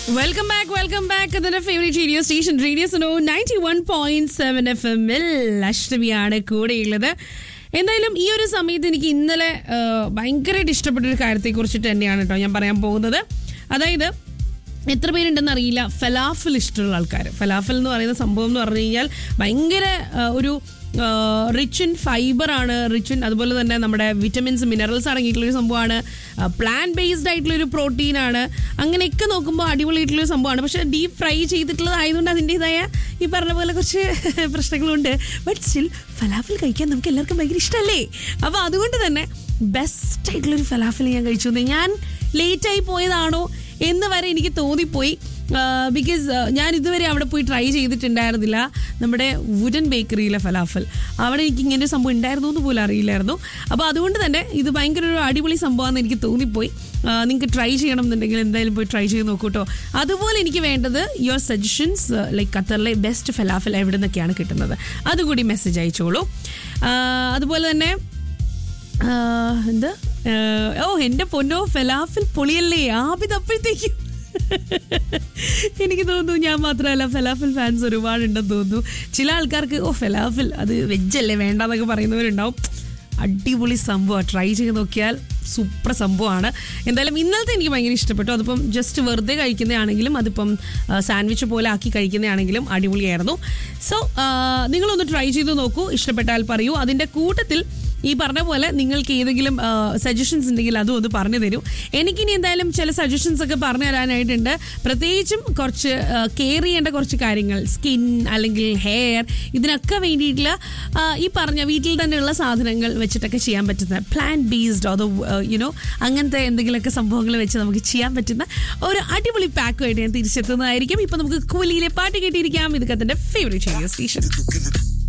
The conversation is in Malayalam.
വെൽക്കം ബാക്ക് വെൽക്കം ബാക്ക് അതിന്റെ favourite radio station radio Suno ninety one point seven F എമ്മിൽ അഷ്ടമിയാണ് കൂടെയുള്ളത് എന്തായാലും ഈ ഒരു സമയത്ത് എനിക്ക് ഇന്നലെ ആ, ഭയങ്കരമായിട്ട് ഇഷ്ടപ്പെട്ട ഒരു കാര്യത്തെ കുറിച്ചിട്ട് തന്നെയാണ് കേട്ടോ ഞാൻ പറയാൻ പോകുന്നത് അതായത് എത്ര പേരുണ്ടെന്ന് അറിയില്ല ഫലാഫിൽ ഇഷ്ടമുള്ള ആൾക്കാർ ഫലാഫിൽ എന്ന് പറയുന്ന സംഭവം എന്ന് പറഞ്ഞു കഴിഞ്ഞാൽ ഭയങ്കര ആ, ഒരു റിച്ച് ഇൻ ഫൈബർ ആണ് റിച്ച് ഇൻ അതുപോലെ തന്നെ നമ്മുടെ വിറ്റമിൻസ് മിനറൽസ് അടങ്ങിയിട്ടുള്ള ഒരു സംഭവമാണ് പ്ലാൻ ബേസ്ഡ് ആയിട്ടുള്ള ഒരു പ്രോട്ടീൻ ആണ് അങ്ങനെയൊക്കെ നോക്കുമ്പോൾ അടിപൊളിയായിട്ടുള്ള ഒരു സംഭവമാണ് പക്ഷേ ഡീപ് ഫ്രൈ ചെയ്തിട്ടുള്ളത് ആയതുകൊണ്ട് അതിൻ്റെതായ ഈ പറഞ്ഞ പോലെ കുറച്ച് പ്രശ്നങ്ങളുണ്ട് ബട്ട് സ്റ്റിൽ ഫലാഫിൽ കഴിക്കാൻ നമുക്ക് എല്ലാവർക്കും ഭയങ്കര ഇഷ്ടമല്ലേ അപ്പോൾ അതുകൊണ്ട് തന്നെ ബെസ്റ്റ് ആയിട്ടുള്ളൊരു ഫലാഫിൽ ഞാൻ കഴിച്ചു ഞാൻ ലേറ്റായി പോയതാണോ എന്ന് വരെ എനിക്ക് തോന്നിപ്പോയി ബിക്കോസ് ഞാൻ ഇതുവരെ അവിടെ പോയി ട്രൈ ചെയ്തിട്ടുണ്ടായിരുന്നില്ല നമ്മുടെ വുഡൻ ബേക്കറിയിലെ ഫലാഫൽ അവിടെ എനിക്ക് ഇങ്ങനെ ഒരു സംഭവം ഉണ്ടായിരുന്നു എന്ന് പോലും അറിയില്ലായിരുന്നു അപ്പോൾ അതുകൊണ്ട് തന്നെ ഇത് ഭയങ്കര ഒരു അടിപൊളി സംഭവമാണെന്ന് എനിക്ക് തോന്നിപ്പോയി നിങ്ങൾക്ക് ട്രൈ ചെയ്യണം എന്നുണ്ടെങ്കിൽ എന്തായാലും പോയി ട്രൈ ചെയ്ത് നോക്കൂ കേട്ടോ അതുപോലെ എനിക്ക് വേണ്ടത് യുവർ സജഷൻസ് ലൈക്ക് ഖത്തറിലെ ബെസ്റ്റ് ഫലാഫൽ എവിടെ നിന്നൊക്കെയാണ് കിട്ടുന്നത് അതുകൂടി മെസ്സേജ് അയച്ചോളൂ ആ, അതുപോലെ തന്നെ ആ, എന്ത് ആ, ഓ എൻ്റെ പൊന്നോ ഫലാഫിൽ പൊളിയല്ലേ ആബിദ് അപ്പോഴത്തേക്കും എനിക്ക് തോന്നുന്നു ഞാൻ മാത്രമല്ല ഫലാഫിൽ ഫാൻസ് ഒരുപാടുണ്ടെന്ന് തോന്നുന്നു ചില ആൾക്കാർക്ക് ഓ ഫലാഫിൽ അത് വെജല്ലേ വേണ്ടെന്നൊക്കെ പറയുന്നവരുണ്ടാവും അടിപൊളി സംഭവമാണ് ട്രൈ ചെയ്ത് നോക്കിയാൽ സൂപ്പർ സംഭവമാണ് എന്തായാലും ഇന്നലത്തെ എനിക്ക് ഭയങ്കര ഇഷ്ടപ്പെട്ടു അതിപ്പം ജസ്റ്റ് വെറുതെ കഴിക്കുന്നതാണെങ്കിലും അതിപ്പം സാൻഡ്വിച്ച് പോലെ ആക്കി കഴിക്കുന്നതാണെങ്കിലും അടിപൊളിയായിരുന്നു സോ നിങ്ങളൊന്ന് ട്രൈ ചെയ്ത് നോക്കൂ ഇഷ്ടപ്പെട്ടാൽ പറയൂ അതിൻ്റെ കൂട്ടത്തിൽ ഈ പറഞ്ഞ പോലെ നിങ്ങൾക്ക് ഏതെങ്കിലും സജഷൻസ് ഉണ്ടെങ്കിൽ അതും ഒന്ന് പറഞ്ഞു തരൂ എനിക്കിനി എന്തായാലും ചില സജഷൻസ് ഒക്കെ പറഞ്ഞു തരാനായിട്ടുണ്ട് പ്രത്യേകിച്ചും കുറച്ച് കെയർ ചെയ്യേണ്ട കുറച്ച് കാര്യങ്ങൾ സ്കിൻ അല്ലെങ്കിൽ ഹെയർ ഇതിനൊക്കെ വേണ്ടിയിട്ടുള്ള ആ, ഈ പറഞ്ഞ വീട്ടിൽ തന്നെയുള്ള സാധനങ്ങൾ വെച്ചിട്ടൊക്കെ ചെയ്യാൻ പറ്റുന്ന പ്ലാൻ ബേസ്ഡ് അതോ യുനോ അങ്ങനത്തെ എന്തെങ്കിലുമൊക്കെ സംഭവങ്ങൾ വെച്ച് നമുക്ക് ചെയ്യാൻ പറ്റുന്ന ഒരു അടിപൊളി പാക്കുമായിട്ട് ഞാൻ തിരിച്ചെത്തുന്നതായിരിക്കും ഇപ്പൊ നമുക്ക് കൂലിയിലെ പാട്ട് കേട്ടിരിക്കാം ഇതൊക്കെ തന്റെ ഫേവറേറ്റ് റേഡിയോ സ്റ്റേഷൻ